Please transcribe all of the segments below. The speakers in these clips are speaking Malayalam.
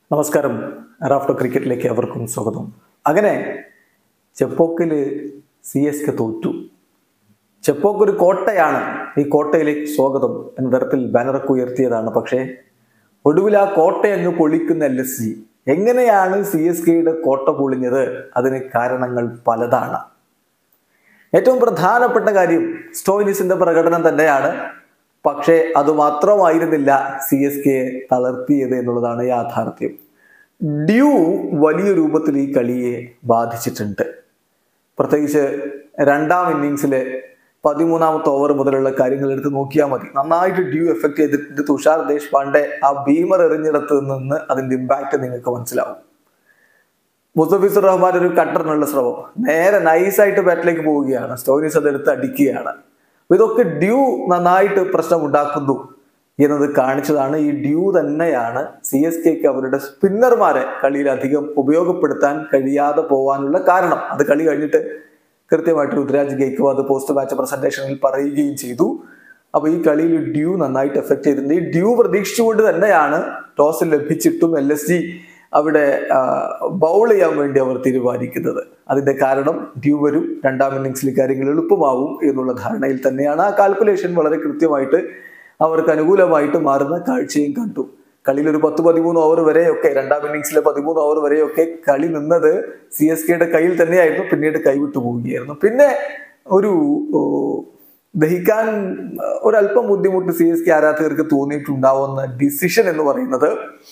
നമസ്കാരം റാഫ്റ്റോ ക്രിക്കറ്റിലേക്ക് അവർക്കും സ്വാഗതം അങ്ങനെ ചെപ്പോക്കിൽ സി എസ് കെ തോറ്റു ചെപ്പോക്ക് ഒരു കോട്ടയാണ് ഈ കോട്ടയിലേക്ക് സ്വാഗതം എന്ന തരത്തിൽ ബാനറൊക്കെ ഉയർത്തിയതാണ് പക്ഷേ ഒടുവിൽ ആ കോട്ട അങ്ങ് പൊളിക്കുന്ന എൽ എസ് ജി എങ്ങനെയാണ് സി എസ് കെയുടെ കോട്ട പൊളിഞ്ഞത് അതിന് കാരണങ്ങൾ പലതാണ് ഏറ്റവും പ്രധാനപ്പെട്ട കാര്യം സ്റ്റോയിനിസിന്റെ പ്രകടനം തന്നെയാണ് പക്ഷേ അത് മാത്രമായിരുന്നില്ല സി എസ് കെ തളർത്തിയത് എന്നുള്ളതാണ് യാഥാർത്ഥ്യം ഡ്യൂ വലിയ രൂപത്തിൽ ഈ കളിയെ ബാധിച്ചിട്ടുണ്ട് പ്രത്യേകിച്ച് രണ്ടാം ഇന്നിങ്സിലെ പതിമൂന്നാമത്തെ ഓവർ മുതലുള്ള കാര്യങ്ങൾ എടുത്ത് നോക്കിയാൽ മതി നന്നായിട്ട് ഡ്യൂ എഫക്ട് ചെയ്തിട്ട് തുഷാർ ദേശ്പാണ്ഡെ ആ ബീമർ എറിഞ്ഞിടത്ത് നിന്ന് അതിന്റെ ഇമ്പാക്റ്റ് നിങ്ങൾക്ക് മനസ്സിലാവും മുസ്തഫിസുർ റഹ്മാൻ ഒരു കട്ടറിനുള്ള ശ്രമം നേരെ നൈസായിട്ട് ബാറ്റിലേക്ക് പോവുകയാണ് സ്റ്റോയിനിസ് അതെടുത്ത് അടിക്കുകയാണ് അപ്പൊ ഇതൊക്കെ ഡ്യൂ നന്നായിട്ട് പ്രശ്നം ഉണ്ടാക്കുന്നു എന്നത് കാണിച്ചതാണ് ഈ ഡ്യൂ തന്നെയാണ് സി എസ് കെക്ക് അവരുടെ സ്പിന്നർമാരെ കളിയിൽ അധികം ഉപയോഗപ്പെടുത്താൻ കഴിയാതെ പോകാനുള്ള കാരണം അത് കളി കഴിഞ്ഞിട്ട് കൃത്യമായിട്ട് രുദ്രാജ് ഗെയ്ക്വാദ് പോസ്റ്റ് മാച്ച് പ്രസന്റേഷനിൽ പറയുകയും ചെയ്തു അപ്പൊ ഈ കളിയിൽ ഡ്യൂ നന്നായിട്ട് എഫക്ട് ചെയ്തിട്ടുണ്ട് ഈ ഡ്യൂ പ്രതീക്ഷിച്ചുകൊണ്ട് തന്നെയാണ് ടോസ് ലഭിച്ചിട്ടും എൽ എസ് ജി അവിടെ ബൗൾ ചെയ്യാൻ വേണ്ടി അവർ തീരുമാനിക്കുന്നത് അതിന്റെ കാരണം ഡ്യൂ വരും രണ്ടാം ഇന്നിങ്സിൽ കാര്യങ്ങൾ എളുപ്പമാവും എന്നുള്ള ധാരണയിൽ തന്നെയാണ് ആ കാൽക്കുലേഷൻ വളരെ കൃത്യമായിട്ട് അവർക്ക് അനുകൂലമായിട്ട് മാറുന്ന കാഴ്ചയും കണ്ടു കളിയിൽ ഒരു പത്ത് പതിമൂന്ന് ഓവർ വരെയൊക്കെ രണ്ടാം ഇന്നിങ്സിലെ പതിമൂന്ന് ഓവർ വരെയൊക്കെ കളി നിന്നത് സി എസ് കെയുടെ കയ്യിൽ തന്നെയായിരുന്നു പിന്നീട് കൈവിട്ടു പോവുകയായിരുന്നു പിന്നെ ഒരു ഓ, ദഹിക്കാൻ ഒരല്പം ബുദ്ധിമുട്ട് സി എസ് കെ ആരാധകർക്ക് തോന്നിയിട്ടുണ്ടാവുന്ന ഡിസിഷൻ എന്ന് പറയുന്നത്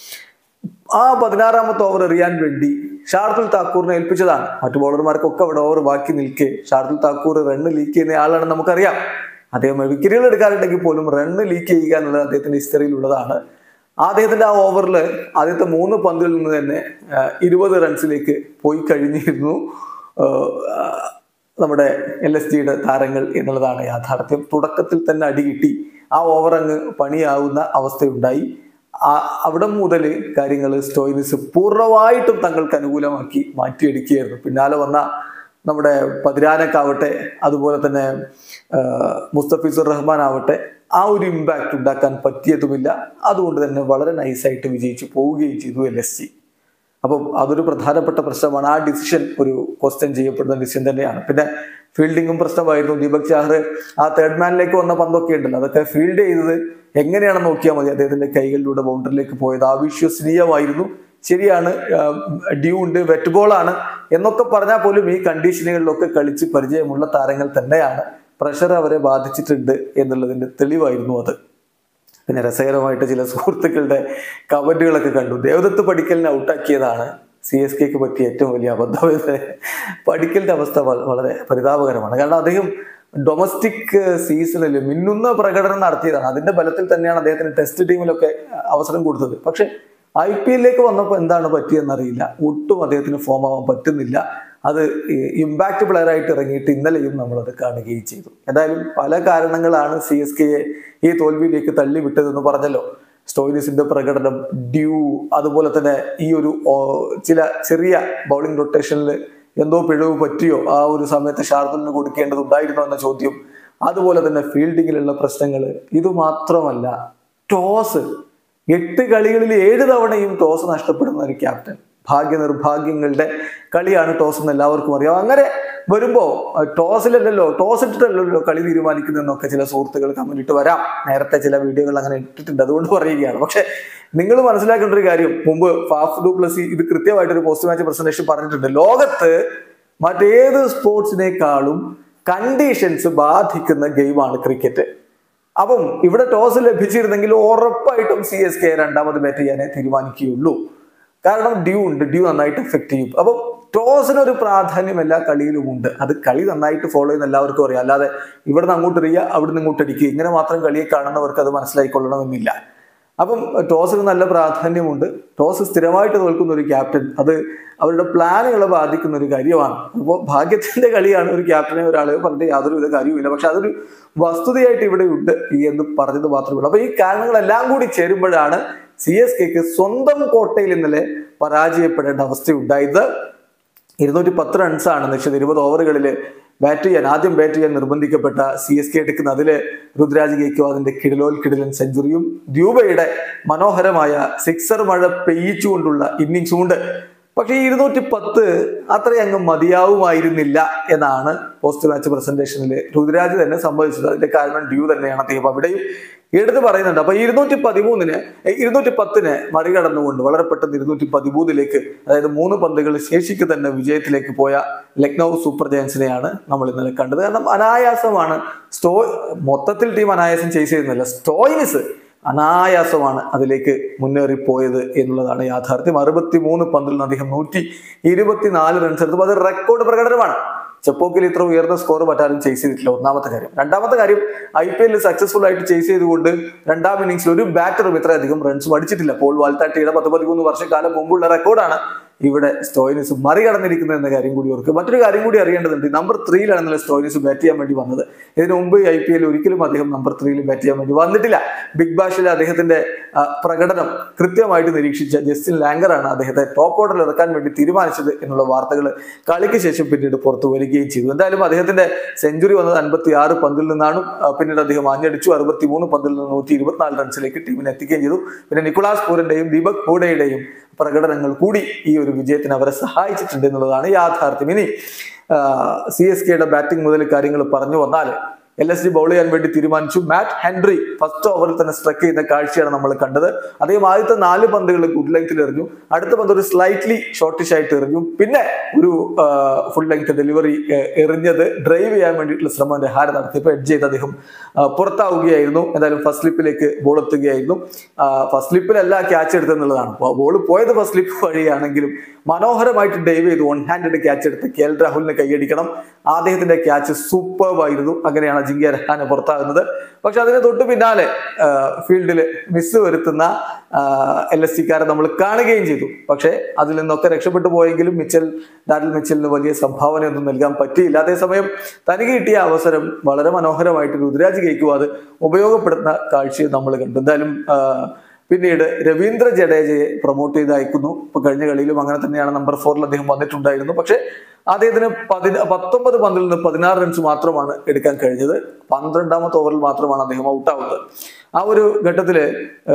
ആ പതിനാറാമത്തെ ഓവർ എറിയാൻ വേണ്ടി ഷാർദുൽ താക്കൂറിനെ ഏൽപ്പിച്ചതാണ് മറ്റു ബോളർമാർക്കൊക്കെ അവിടെ ഓവർ ബാക്കി നിൽക്കെ ഷാർദുൽ താക്കൂർ റണ്ണ് ലീക്ക് ചെയ്യുന്ന ആളാണെന്ന് നമുക്കറിയാം അദ്ദേഹം വിക്കറ്റുകൾ എടുക്കാറുണ്ടെങ്കിൽ പോലും റണ്ണ് ലീക്ക് ചെയ്യുക എന്നുള്ളത് അദ്ദേഹത്തിന്റെ ഹിസ്റ്ററിയിലുള്ളതാണ് അദ്ദേഹത്തിന്റെ ആ ഓവറിൽ ആദ്യത്തെ മൂന്ന് പന്തുകളിൽ നിന്ന് തന്നെ ആ, ഇരുപത് റൺസിലേക്ക് പോയി കഴിഞ്ഞിരുന്നു ആ, നമ്മുടെ എൽ എസ് ജിയുടെ താരങ്ങൾ എന്നുള്ളതാണ് യാഥാർത്ഥ്യം തുടക്കത്തിൽ തന്നെ അടി കിട്ടി ആ ഓവർ അങ്ങ് പണിയാവുന്ന അവസ്ഥയുണ്ടായി ആ അവിടെ മുതൽ കാര്യങ്ങൾ സ്റ്റോയിനിസ് പൂർണ്ണമായിട്ടും തങ്ങൾക്ക് അനുകൂലമാക്കി മാറ്റിയെടുക്കുകയായിരുന്നു പിന്നാലെ വന്ന നമ്മുടെ പതിരാനക്കാവട്ടെ അതുപോലെ തന്നെ ആ, മുസ്തഫിസുർ റഹ്മാൻ ആവട്ടെ ആ ഒരു ഇമ്പാക്റ്റ് ഉണ്ടാക്കാൻ പറ്റിയതുമില്ല അതുകൊണ്ട് തന്നെ വളരെ നൈസായിട്ട് വിജയിച്ചു പോവുകയും ചെയ്തു എൽ എസ് ജി അപ്പം അതൊരു പ്രധാനപ്പെട്ട പ്രശ്നമാണ് ആ ഡിസിഷൻ ഒരു ക്വസ്റ്റ്യൻ ചെയ്യപ്പെടുന്ന ഡിസിഷൻ തന്നെയാണ് പിന്നെ ഫീൽഡിങ്ങും പ്രശ്നമായിരുന്നു ദീപക് ചാഹർ ആ തേർഡ് മാനിലേക്ക് വന്ന പന്തൊക്കെ ഉണ്ടല്ലോ അതൊക്കെ ഫീൽഡ് ചെയ്തത് എങ്ങനെയാണെന്ന് നോക്കിയാൽ മതി അദ്ദേഹത്തിന്റെ കൈകളിലൂടെ ബൗണ്ടറിയിലേക്ക് പോയത് അവിശ്വസനീയമായിരുന്നു ശരിയാണ് ഡ്യൂ ഉണ്ട് വെറ്റ് ബോളാണ് എന്നൊക്കെ പറഞ്ഞാൽ പോലും ഈ കണ്ടീഷനുകളിലൊക്കെ കളിച്ച് പരിചയമുള്ള താരങ്ങൾ തന്നെയാണ് പ്രഷർ അവരെ ബാധിച്ചിട്ടുണ്ട് എന്നുള്ളതിന്റെ തെളിവായിരുന്നു അത് പിന്നെ രസകരമായിട്ട് ചില സുഹൃത്തുക്കളുടെ കമന്റുകളൊക്കെ കണ്ടു ദേവദത്ത് പടിക്കലിനെ ഔട്ടാക്കിയതാണ് സി എസ് കെക്ക് പറ്റിയ ഏറ്റവും വലിയ അബദ്ധം എന്ന് പടിക്കലിന്റെ അവസ്ഥ വ- വളരെ പരിതാപകരമാണ് കാരണം അദ്ദേഹം ഡൊമസ്റ്റിക് സീസണിൽ മിന്നുന്ന പ്രകടനം നടത്തിയതാണ് അതിന്റെ ബലത്തിൽ തന്നെയാണ് അദ്ദേഹത്തിന് ടെസ്റ്റ് ടീമിലൊക്കെ അവസരം കൊടുത്തത് പക്ഷെ ഐ പി എല്ലിലേക്ക് വന്നപ്പോൾ എന്താണ് പറ്റിയെന്നറിയില്ല ഒട്ടും അദ്ദേഹത്തിന് ഫോം ആവാൻ പറ്റുന്നില്ല അത് ഇമ്പാക്ട് പ്ലെയർ ആയിട്ട് ഇറങ്ങിയിട്ട് ഇന്നലെയും നമ്മളത് കാണുകയും ചെയ്തു എന്തായാലും പല കാരണങ്ങളാണ് സി എസ് കെയെ ഈ തോൽവിയിലേക്ക് തള്ളിവിട്ടതെന്ന് പറഞ്ഞല്ലോ സ്റ്റോയിനിസിന്റെ പ്രകടനം ഡ്യൂ അതുപോലെ തന്നെ ഈ ഒരു ഓ, ചില ചെറിയ ബൗളിംഗ് റൊട്ടേഷനിൽ എന്തോ പിഴവ് പറ്റിയോ ആ ഒരു സമയത്ത് ഷാർദുലിന് കൊടുക്കേണ്ടതുണ്ടായിരുന്നോ എന്ന ചോദ്യം അതുപോലെ തന്നെ ഫീൽഡിങ്ങിലുള്ള പ്രശ്നങ്ങൾ ഇത് മാത്രമല്ല ടോസ് എട്ട് കളികളിൽ ഏഴ് തവണയും ടോസ് നഷ്ടപ്പെടുന്ന ഒരു ക്യാപ്റ്റൻ ഭാഗ്യ നിർഭാഗ്യങ്ങളുടെ കളിയാണ് ടോസ് എന്ന് എല്ലാവർക്കും അറിയാം അങ്ങനെ വരുമ്പോ അഹ് ടോസിലല്ലല്ലോ ടോസ് ഇട്ടിട്ടല്ലല്ലോ കളി തീരുമാനിക്കുന്നതെന്നൊക്കെ ചില സുഹൃത്തുക്കൾ കമന്റ് ഇട്ട് വരാം നേരത്തെ ചില വീഡിയോകൾ അങ്ങനെ ഇട്ടിട്ടുണ്ട് അതുകൊണ്ട് പറയുകയാണ് പക്ഷെ നിങ്ങൾ മനസ്സിലാക്കേണ്ട ഒരു കാര്യം മുമ്പ് ഫാഫ് ഡു പ്ലസ് ഇത് കൃത്യമായിട്ട് ഒരു പോസ്റ്റ് മാച്ച് പ്രസന്റേഷൻ പറഞ്ഞിട്ടുണ്ട് ലോകത്ത് മറ്റേത് സ്പോർട്സിനേക്കാളും കണ്ടീഷൻസ് ബാധിക്കുന്ന ഗെയിമാണ് ക്രിക്കറ്റ് അപ്പം ഇവിടെ ടോസ് ലഭിച്ചിരുന്നെങ്കിൽ ഉറപ്പായിട്ടും സി എസ് കെ രണ്ടാമത് ബാറ്റ് ചെയ്യാനേ തീരുമാനിക്കുകയുള്ളൂ കാരണം ഡ്യൂ ഉണ്ട് ഡ്യൂ നന്നായിട്ട് എഫക്ട് ചെയ്യും അപ്പം ടോസിനൊരു പ്രാധാന്യം എല്ലാ കളിയിലും ഉണ്ട് അത് കളി നന്നായിട്ട് ഫോളോ ചെയ്യുന്ന എല്ലാവർക്കും അറിയാം അല്ലാതെ ഇവിടുന്ന് അങ്ങോട്ട് എറിയുക അവിടുന്ന് ഇങ്ങോട്ട് അടിക്കുക ഇങ്ങനെ മാത്രം കളിയെ കാണുന്നവർക്ക് അത് മനസ്സിലായിക്കൊള്ളണമെന്നില്ല അപ്പം ടോസിന് നല്ല പ്രാധാന്യമുണ്ട് ടോസ് സ്ഥിരമായിട്ട് തോൽക്കുന്ന ഒരു ക്യാപ്റ്റൻ അത് അവരുടെ പ്ലാനുകളെ ബാധിക്കുന്ന ഒരു കാര്യമാണ് അപ്പോൾ ഭാഗ്യത്തിന്റെ കളിയാണ് ഒരു ക്യാപ്റ്റനെ ഒരാളെ പറഞ്ഞിട്ട് യാതൊരുവിധ കാര്യവുമില്ല പക്ഷെ അതൊരു വസ്തുതയായിട്ട് ഇവിടെ ഉണ്ട് എന്ന് പറഞ്ഞത് മാത്രമേ ഉള്ളൂ അപ്പൊ ഈ കാരണങ്ങളെല്ലാം കൂടി ചേരുമ്പോഴാണ് സി എസ് കെക്ക് സ്വന്തം കോട്ടയിൽ ഇന്നലെ പരാജയപ്പെടേണ്ട അവസ്ഥയുണ്ടായത് ഇരുന്നൂറ്റി പത്ത് റൺസാണ് നിശ്ചിത ഇരുപത് ഓവറുകളിൽ ബാറ്റ് ചെയ്യാൻ ആദ്യം ബാറ്റ് ചെയ്യാൻ നിർബന്ധിക്കപ്പെട്ട സി എസ് കെ എടുക്കുന്ന അതില് രുദ്രാജ് ഗേക്വാദിന്റെ കിടിലോൽ കിടിലൻ സെഞ്ചുറിയും ദ്യൂബയുടെ മനോഹരമായ സിക്സർ മഴ പെയ്യിച്ചുകൊണ്ടുള്ള ഇന്നിങ്സും ഉണ്ട് പക്ഷേ ഈ ഇരുന്നൂറ്റി പത്ത് അത്രയും അങ്ങ് മതിയാവുമായിരുന്നില്ല എന്നാണ് പോസ്റ്റ് മാച്ച് പ്രസന്റേഷനിൽ രുദ്രാജ് തന്നെ സംഭവിച്ചത് അതിന്റെ കാരണം ഡ്യൂ തന്നെയാണ് അദ്ദേഹം അവിടെയും എടുത്ത് പറയുന്നുണ്ട് അപ്പൊ ഇരുന്നൂറ്റി പതിമൂന്നിന് ഇരുന്നൂറ്റി പത്തിന് മറികടന്നുകൊണ്ട് വളരെ പെട്ടെന്ന് ഇരുന്നൂറ്റി പതിമൂന്നിലേക്ക് അതായത് മൂന്ന് പന്തുകൾ ശേഷിക്ക് തന്നെ വിജയത്തിലേക്ക് പോയ ലക്നൗ സൂപ്പർ ജയൻസിനെയാണ് നമ്മൾ ഇന്നലെ കണ്ടത് കാരണം അനായാസമാണ് സ്റ്റോ മൊത്തത്തിൽ ടീം അനായാസം ചേസ് ചെയ്യുന്നില്ല സ്റ്റോയിനിസ് അനായാസമാണ് അതിലേക്ക് മുന്നേറിപ്പോയത് എന്നുള്ളതാണ് യാഥാർത്ഥ്യം അറുപത്തി മൂന്ന് പന്തിൽ നിന്ന് അദ്ദേഹം നൂറ്റി ഇരുപത്തിനാല് റൺസ് എടുത്തപ്പോൾ അത് റെക്കോർഡ് പ്രകടനമാണ് ചെപ്പോക്കിൽ ഇത്ര ഉയർന്ന സ്കോർ മറ്റാരും ചേസ് ചെയ്തിട്ടില്ല ഒന്നാമത്തെ കാര്യം രണ്ടാമത്തെ കാര്യം ഐ പി എല്ലിൽ സക്സസ്ഫുൾ ആയിട്ട് ചേസ് ചെയ്തുകൊണ്ട് രണ്ടാം ഇന്നിംഗ്സിൽ ഒരു ബാറ്ററും ഇത്രയധികം റൺസ് അടിച്ചിട്ടില്ല പോൾ വാൽത്താട്ടിയുടെ പത്ത് പതിമൂന്ന് വർഷക്കാലം മുമ്പുള്ള റെക്കോർഡാണ് ഇവിടെ സ്റ്റോയിനിസ് മറികടന്നിരിക്കുന്നത് എന്ന കാര്യം കൂടി ഓർക്കുക മറ്റൊരു കാര്യം കൂടി അറിയേണ്ടതുണ്ട് നമ്പർ ത്രീയിലാണ് ഇന്നലെ സ്റ്റോയിനിസ് ബാറ്റ് ചെയ്യാൻ വേണ്ടി വന്നത് ഇതിനു മുമ്പ് ഐ പി എൽ ഒരിക്കലും അദ്ദേഹം നമ്പർ ത്രീയിൽ ബാറ്റ് ചെയ്യാൻ വേണ്ടി വന്നിട്ടില്ല ബിഗ് ബാഷിലെ അദ്ദേഹത്തിന്റെ ആ, പ്രകടനം കൃത്യമായിട്ട് നിരീക്ഷിച്ച ജസ്റ്റിൻ ലാങ്കറാണ് അദ്ദേഹത്തെ ടോപ്പ് ഓർഡറിൽ ഇറക്കാൻ വേണ്ടി തീരുമാനിച്ചത് എന്നുള്ള വാർത്തകൾ കളിക്ക് ശേഷം പിന്നീട് പുറത്തു വരികയും ചെയ്തു എന്തായാലും അദ്ദേഹത്തിന്റെ സെഞ്ചുറി വന്നത് അൻപത്തി ആറ് പന്തിൽ നിന്നാണ് ആ, പിന്നീട് അദ്ദേഹം ആഞ്ഞടിച്ചു അറുപത്തി മൂന്ന് പന്തിൽ നിന്ന് നൂറ്റി ഇരുപത്തിനാല് റൺസിലേക്ക് ടീമിനെ എത്തിക്കുകയും ചെയ്തു പിന്നെ നിക്കുളാസ് പൂരന്റെയും ദീപക് ഹൂഡയുടെയും പ്രകടനങ്ങൾ കൂടി ഈ ഒരു വിജയത്തിന് അവരെ സഹായിച്ചിട്ടുണ്ട് എന്നുള്ളതാണ് യാഥാർത്ഥ്യം ഇനി സി എസ് കെയുടെ ബാറ്റിംഗ് മുതൽ കാര്യങ്ങൾ പറഞ്ഞു വന്നാൽ എൽ എസ് ഡി ബൗൾ ചെയ്യാൻ വേണ്ടി തീരുമാനിച്ചു മാറ്റ് ഹെൻറി ഫസ്റ്റ് ഓവറിൽ തന്നെ സ്ട്രക്ക് ചെയ്യുന്ന കാഴ്ചയാണ് നമ്മൾ കണ്ടത് അദ്ദേഹം ആദ്യത്തെ നാല് പന്തുകൾ ഗുഡ് ലെങ്ത്തിൽ എറിഞ്ഞു അടുത്ത പന്ത് ഒരു സ്ലൈറ്റ്ലി ഷോർട്ടിഷ് ആയിട്ട് എറിഞ്ഞു പിന്നെ ഒരു ഫുൾ ലെങ്ത് ഡെലിവറി എറിഞ്ഞത് ഡ്രൈവ് ചെയ്യാൻ വേണ്ടിയിട്ടുള്ള ശ്രമം രഹാര നടത്തിയപ്പോൾ എഡ്ജ് ചെയ്ത് അദ്ദേഹം ആ, പുറത്താവുകയായിരുന്നു എന്തായാലും ഫസ്റ്റ് സ്ലിപ്പിലേക്ക് ബോൾ എത്തുകയായിരുന്നു ഫസ്റ്റ് സ്ലിപ്പിലല്ല ക്യാച്ച് എടുത്തെന്നുള്ളതാണ് ബോൾ പോയത് ഫസ്റ്റ് സ്ലിപ്പ് വഴിയാണെങ്കിലും മനോഹരമായിട്ട് ഡൈവ് ചെയ്ത് വൺ ഹാൻഡഡ് ക്യാച്ച് എടുത്ത് കെ എൽ രാഹുലിനെ കൈയടിക്കണം അദ്ദേഹത്തിന്റെ ക്യാച്ച് സൂപ്പർവായിരുന്നു അങ്ങനെയാണ് അജിങ്ക്യ രഹാന പുറത്താകുന്നത് പക്ഷെ അതിന് തൊട്ട് പിന്നാലെ ഫീൽഡിൽ മിസ് വരുത്തുന്ന എൽ എസ് സിക്കാരെ നമ്മൾ കാണുകയും ചെയ്തു പക്ഷേ അതിൽ നിന്നൊക്കെ രക്ഷപ്പെട്ടു പോയെങ്കിലും മിച്ചൽ ഡാരിൽ മിച്ചലിന് വലിയ സംഭാവനയൊന്നും നൽകാൻ പറ്റിയില്ല അതേസമയം തനിക്ക് കിട്ടിയ അവസരം വളരെ മനോഹരമായിട്ട് രുദ്രാജ് കേൾക്കുവാത് ഉപയോഗപ്പെടുത്തുന്ന കാഴ്ചയും നമ്മൾ കണ്ടു എന്തായാലും ആ, പിന്നീട് രവീന്ദ്ര ജഡേജയെ പ്രൊമോട്ട് ചെയ്ത് അയക്കുന്നു ഇപ്പൊ കഴിഞ്ഞ കളിയിലും അങ്ങനെ തന്നെയാണ് നമ്പർ ഫോറിൽ അദ്ദേഹം വന്നിട്ടുണ്ടായിരുന്നു പക്ഷെ അദ്ദേഹത്തിന് പതിന പത്തൊമ്പത് പന്തിൽ നിന്ന് പതിനാറ് റൺസ് മാത്രമാണ് എടുക്കാൻ കഴിഞ്ഞത് പന്ത്രണ്ടാമത്തെ ഓവറിൽ മാത്രമാണ് അദ്ദേഹം ഔട്ടാവുന്നത് ആ ഒരു ഘട്ടത്തില്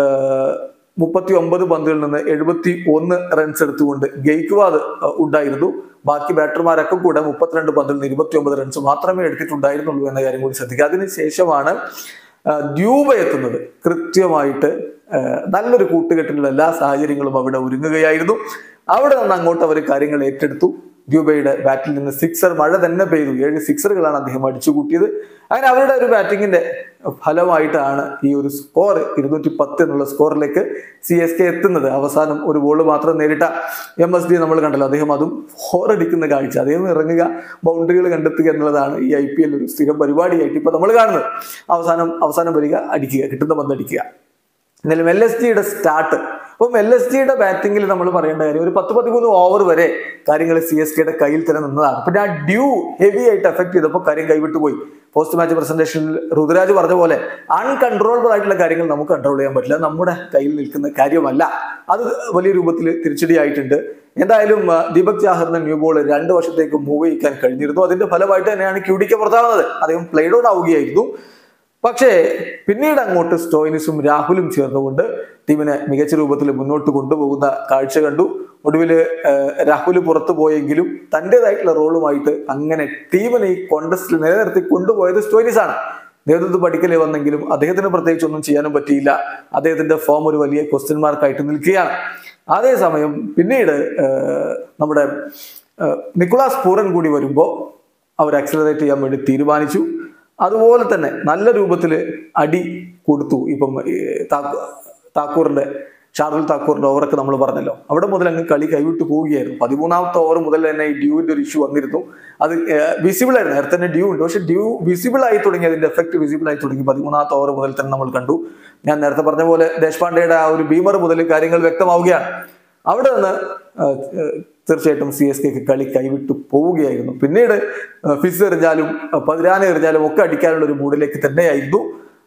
മുപ്പത്തി ഒമ്പത് പന്തുകളിൽ നിന്ന് എഴുപത്തി ഒന്ന് റൺസ് എടുത്തുകൊണ്ട് ഗെയ്ക്വാദ് ഉണ്ടായിരുന്നു ബാക്കി ബാറ്റർമാരൊക്കെ കൂടെ മുപ്പത്തിരണ്ട് പന്തിൽ നിന്ന് ഇരുപത്തി ഒമ്പത് റൺസ് മാത്രമേ എടുത്തിട്ടുണ്ടായിരുന്നുള്ളൂ എന്ന കാര്യം കൂടി ശ്രദ്ധിക്കുക അതിനുശേഷമാണ് ആ, ദ്യൂബ എത്തുന്നത് കൃത്യമായിട്ട് ആ, നല്ലൊരു കൂട്ടുകെട്ടിലുള്ള എല്ലാ സാഹചര്യങ്ങളും അവിടെ ഒരുങ്ങുകയായിരുന്നു അവിടെ നിന്ന് അങ്ങോട്ട് അവർ കാര്യങ്ങൾ ഏറ്റെടുത്തു ദ്യൂബയുടെ ബാറ്റിൽ നിന്ന് സിക്സർ മഴ തന്നെ പെയ്തു ഏഴ് സിക്സറുകളാണ് അദ്ദേഹം അടിച്ചു കൂട്ടിയത് അങ്ങനെ അവരുടെ ഒരു ബാറ്റിങ്ങിന്റെ ഫലമായിട്ടാണ് ഈ ഒരു സ്കോർ ഇരുന്നൂറ്റി പത്ത് എന്നുള്ള സ്കോറിലേക്ക് സി എസ് കെ എത്തുന്നത് അവസാനം ഒരു ബോൾ മാത്രം നേരിട്ട എം എസ് ഡി നമ്മൾ കണ്ടല്ലോ അദ്ദേഹം അതും ഫോർ അടിക്കുന്ന കാഴ്ച അദ്ദേഹം ഇറങ്ങുക ബൗണ്ടറികൾ കണ്ടെത്തുക എന്നുള്ളതാണ് ഈ ഐ പി എൽ ഒരു സ്ഥിരം പരിപാടിയായിട്ട് ഇപ്പൊ നമ്മൾ കാണുന്നത് അവസാനം അവസാനം വരിക അടിക്കുക കിട്ടുന്ന പന്ത് അടിക്കുക എന്നാലും എൽ എസ് ജിയുടെ സ്റ്റാർട്ട് അപ്പം എൽ എസ് ജിയുടെ ബാറ്റിംഗിൽ നമ്മൾ പറയേണ്ട കാര്യം ഒരു പത്ത് പതിമൂന്ന് ഓവർ വരെ കാര്യങ്ങൾ സി എസ് കെയുടെ കയ്യിൽ തന്നെ നിന്നതാണ് പിന്നെ ആ ഡ്യൂ ഹെവി ആയിട്ട് എഫക്ട് ചെയ്തപ്പോൾ കാര്യം കൈവിട്ടു പോയി പോസ്റ്റ് മാച്ച് പ്രസന്റേഷനിൽ ഋതുരാജ് പറഞ്ഞ പോലെ അൺകൺട്രോളബിൾ ആയിട്ടുള്ള കാര്യങ്ങൾ നമുക്ക് കൺട്രോൾ ചെയ്യാൻ പറ്റില്ല നമ്മുടെ കയ്യിൽ നിൽക്കുന്ന കാര്യമല്ല അത് വലിയ രൂപത്തിൽ തിരിച്ചടിയായിട്ടുണ്ട് എന്തായാലും ആ, ദീപക് ചാഹറിന്റെ ന്യൂ ബോൾ രണ്ട് വർഷത്തേക്ക് മൂവ് ചെയ്യിക്കാൻ കഴിഞ്ഞിരുന്നു അതിന്റെ ഫലമായിട്ട് തന്നെയാണ് ക്യൂഡിക്ക് പുറത്താവുന്നത് അദ്ദേഹം പ്ലേഡ് ഔട്ട് ആവുകയായിരുന്നു പക്ഷേ പിന്നീട് അങ്ങോട്ട് സ്റ്റോയിനിസും രാഹുലും ചേർന്നുകൊണ്ട് ടീമിനെ മികച്ച രൂപത്തിൽ മുന്നോട്ട് കൊണ്ടുപോകുന്ന കാഴ്ച കണ്ടു ഒടുവിൽ രാഹുൽ പുറത്തു പോയെങ്കിലും തൻ്റെതായിട്ടുള്ള റോളുമായിട്ട് അങ്ങനെ ടീമിനെ ഈ കോണ്ടസ്റ്റിൽ നിലനിർത്തി കൊണ്ടുപോയത് സ്റ്റോയിനിസ് ആണ് നേതൃത്വം പഠിക്കലേ വന്നെങ്കിലും അദ്ദേഹത്തിന് പ്രത്യേകിച്ച് ഒന്നും ചെയ്യാനും പറ്റിയില്ല അദ്ദേഹത്തിന്റെ ഫോം ഒരു വലിയ ക്വസ്റ്റ്യൻ മാർക്കായിട്ട് നിൽക്കുകയാണ് അതേസമയം പിന്നീട് ഏഹ്, നമ്മുടെ ഏഹ്, നിക്കുളാസ് പൂരൻ കൂടി വരുമ്പോൾ അവർ അക്സലറേറ്റ് ചെയ്യാൻ വേണ്ടി തീരുമാനിച്ചു അതുപോലെ തന്നെ നല്ല രൂപത്തിൽ അടി കൊടുത്തു ഇപ്പം ഈ താക്കൂ- താക്കൂറിന്റെ ഷാർദുൽ താക്കൂറിന്റെ ഓവറൊക്കെ നമ്മൾ പറഞ്ഞല്ലോ അവിടെ മുതൽ അങ്ങ് കളി കൈവിട്ട് പോവുകയായിരുന്നു പതിമൂന്നാമത്തെ ഓവർ മുതൽ തന്നെ ഈ ഡ്യൂവിന്റെ ഒരു ഇഷ്യൂ വന്നിരുന്നു അത് വിസിബിൾ ആയിരുന്നു നേരത്തെ തന്നെ ഡ്യൂ ഉണ്ട് പക്ഷെ ഡ്യൂ വിസിബിൾ ആയി തുടങ്ങി അതിന്റെ എഫക്ട് വിസിബിൾ ആയി തുടങ്ങി പതിമൂന്നാമത്തെ ഓവർ മുതൽ തന്നെ നമ്മൾ കണ്ടു ഞാൻ നേരത്തെ പറഞ്ഞ പോലെ ദേശ്പാണ്ഡെയുടെ ആ ഒരു ബീമർ മുതൽ കാര്യങ്ങൾ വ്യക്തമാവുകയാണ് അവിടെ നിന്ന് ആ, ഏഹ്, തീർച്ചയായിട്ടും സി എസ് കെക്ക് കളി കൈവിട്ട് പോവുകയായിരുന്നു പിന്നീട് ആ, ഫിസ് എറിഞ്ഞാലും ആ, പതിരാന എറിഞ്ഞാലും ഒക്കെ അടിക്കാനുള്ള ഒരു മൂഡിലേക്ക് തന്നെയായിരുന്നു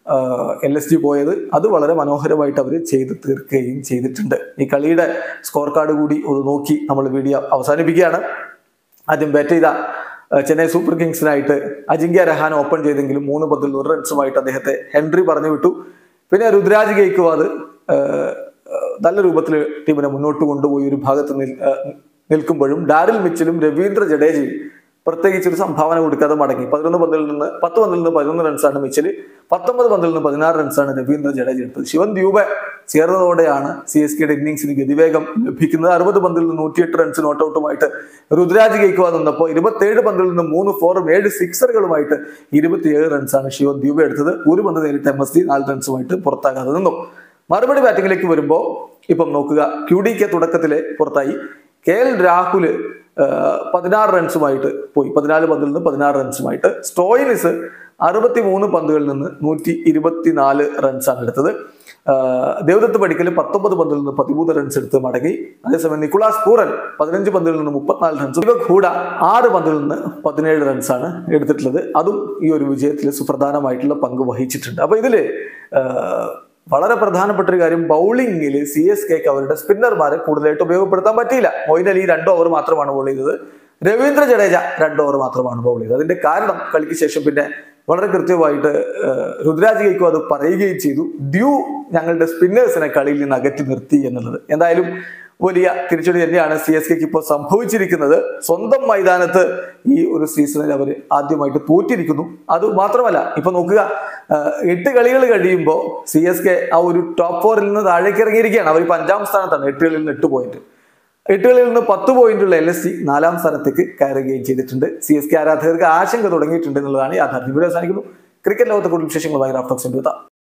എൽ എസ് ജി പോയത് അത് വളരെ മനോഹരമായിട്ട് അവർ ചെയ്ത് തീർക്കുകയും ചെയ്തിട്ടുണ്ട് ഈ കളിയുടെ സ്കോർ കാർഡ് കൂടി ഒന്ന് നോക്കി നമ്മൾ വീഡിയോ അവസാനിപ്പിക്കുകയാണ് ആദ്യം ബാറ്റ് ചെയ്ത ഏഹ് ചെന്നൈ സൂപ്പർ കിങ്സിനായിട്ട് അജിങ്ക്യ രഹാൻ ഓപ്പൺ ചെയ്തെങ്കിലും മൂന്ന് പന്തിൽ ഒരു റൺസുമായിട്ട് അദ്ദേഹത്തെ ഹെൻറി പറഞ്ഞു വിട്ടു പിന്നെ രുദ്രാജ് ഗെയ്ക്വാദ് ഏഹ്, ഏഹ്, നല്ല രൂപത്തിൽ ടീമിനെ മുന്നോട്ട് കൊണ്ടുപോയി ഒരു ഭാഗത്ത് നിൽ- ഏഹ്, നിൽക്കുമ്പോഴും ഡാരിൽ മിച്ചലും രവീന്ദ്ര ജഡേജയും പ്രത്യേകിച്ച് ഒരു സംഭാവന കൊടുക്കാതെ മടങ്ങി പതിനൊന്ന് പന്തിൽ നിന്ന് പത്ത് പന്തിൽ നിന്ന് പതിനൊന്ന് റൺസാണ് മിച്ചല് പത്തൊമ്പത് പന്തിൽ നിന്ന് പതിനാറ് റൺസാണ് രവീന്ദ്ര ജഡേജ എടുത്തത് ശിവൻ ദ്യൂബെ ചേർന്നതോടെയാണ് സി എസ് കെയുടെ ഇന്നിംഗ്സിന് ഗതിവേഗം ലഭിക്കുന്നത് അറുപത് പന്തിൽ നിന്ന് നൂറ്റിയെട്ട് റൺസ് നോട്ട് ഔട്ടുമായിട്ട് രുദ്രാജ് ഗെയ്ക്വാദ് നിന്നപ്പോൾ ഇരുപത്തിയേഴ് പന്തിൽ നിന്ന് മൂന്ന് ഫോറും ഏഴ് സിക്സറുകളുമായിട്ട് ഇരുപത്തിയേഴ് റൺസാണ് ശിവൻ ദ്യൂബെ എടുത്തത് ഒരു പന്ത് നേരിട്ട് എം എസ് ഡി നാല് റൺസുമായിട്ട് പുറത്താകാതെ നിന്നു മറുപടി ബാറ്റിംഗിലേക്ക് വരുമ്പോൾ ഇപ്പം നോക്കുക ക്യു ഡി കെ തുടക്കത്തിലെ പുറത്തായി കെ എൽ രാഹുല് ആഹ്, പതിനാറ് റൺസുമായിട്ട് പോയി പതിനാല് പന്തിൽ നിന്ന് പതിനാറ് റൺസുമായിട്ട് സ്റ്റോയിനിസ് അറുപത്തി മൂന്ന് പന്തുകളിൽ നിന്ന് നൂറ്റി ഇരുപത്തിനാല് റൺസാണ് എടുത്തത് ആഹ്, ദേവദത്ത് പടിക്കൽ പത്തൊമ്പത് പന്തിൽ നിന്ന് പതിമൂന്ന് റൺസ് എടുത്ത് മടങ്ങി അതേസമയം നിക്കുളാസ് പൂറൻ പതിനഞ്ച് പന്തിൽ നിന്ന് മുപ്പത്തിനാല് റൺസ് ദീപക് ഹൂഡ ആറ് പന്തിൽ നിന്ന് പതിനേഴ് റൺസാണ് എടുത്തിട്ടുള്ളത് അതും ഈ ഒരു വിജയത്തിൽ സുപ്രധാനമായിട്ടുള്ള പങ്ക് വഹിച്ചിട്ടുണ്ട് അപ്പൊ ഇതില് ആഹ്, വളരെ പ്രധാനപ്പെട്ട ഒരു കാര്യം ബൗളിംഗിൽ സി എസ് കെക്ക് അവരുടെ സ്പിന്നർമാരെ കൂടുതലായിട്ട് ഉപയോഗപ്പെടുത്താൻ പറ്റിയില്ല മൊയിൻ അലി രണ്ട് ഓവർ മാത്രമാണ് ബോൾ ചെയ്തത് രവീന്ദ്ര ജഡേജ രണ്ട് ഓവർ മാത്രമാണ് ബോൾ ചെയ്തത് അതിന്റെ കാരണം കളിക്ക് ശേഷം പിന്നെ വളരെ കൃത്യമായിട്ട് ഏഹ്, രുദ്രാജ് ഗെയ്ക്കും അത് പറയുകയും ചെയ്തു ഡ്യൂ ഞങ്ങളുടെ സ്പിന്നേഴ്സിനെ കളിയിൽ നിന്ന് അകറ്റി നിർത്തി എന്നുള്ളത് എന്തായാലും വലിയ തിരിച്ചടി തന്നെയാണ് സി എസ് കെക്ക് ഇപ്പോൾ സംഭവിച്ചിരിക്കുന്നത് സ്വന്തം മൈതാനത്ത് ഈ ഒരു സീസണിൽ അവർ ആദ്യമായിട്ട് തോറ്റിരിക്കുന്നു അത് മാത്രമല്ല ഇപ്പൊ നോക്കുക ആ, എട്ട് കളികൾ കഴിയുമ്പോൾ സി എസ് കെ ആ ഒരു ടോപ്പ് ഫോറിൽ നിന്ന് താഴേക്ക് ഇറങ്ങിയിരിക്കുകയാണ് അവർ ഇപ്പൊ അഞ്ചാം സ്ഥാനത്താണ് എട്ട് കളിൽ നിന്ന് എട്ട് പോയിന്റ് എട്ട് കളിൽ നിന്ന് പത്ത് പോയിന്റുള്ള എൽ എസ് സി നാലാം സ്ഥാനത്തേക്ക് കയറുകയും ചെയ്തിട്ടുണ്ട് സി എസ് കെ ആരാധകർക്ക് ആശങ്ക തുടങ്ങിയിട്ടുണ്ട് എന്നുള്ളതാണ് യാഥാർത്ഥ്യം ഇവിടെ അവസാനിക്കുന്നു ക്രിക്കറ്റ് ലോകത്തെ കൂടുതൽ വിശേഷങ്ങളുമായി റാഫ്റ്റോക്സ് എത്താം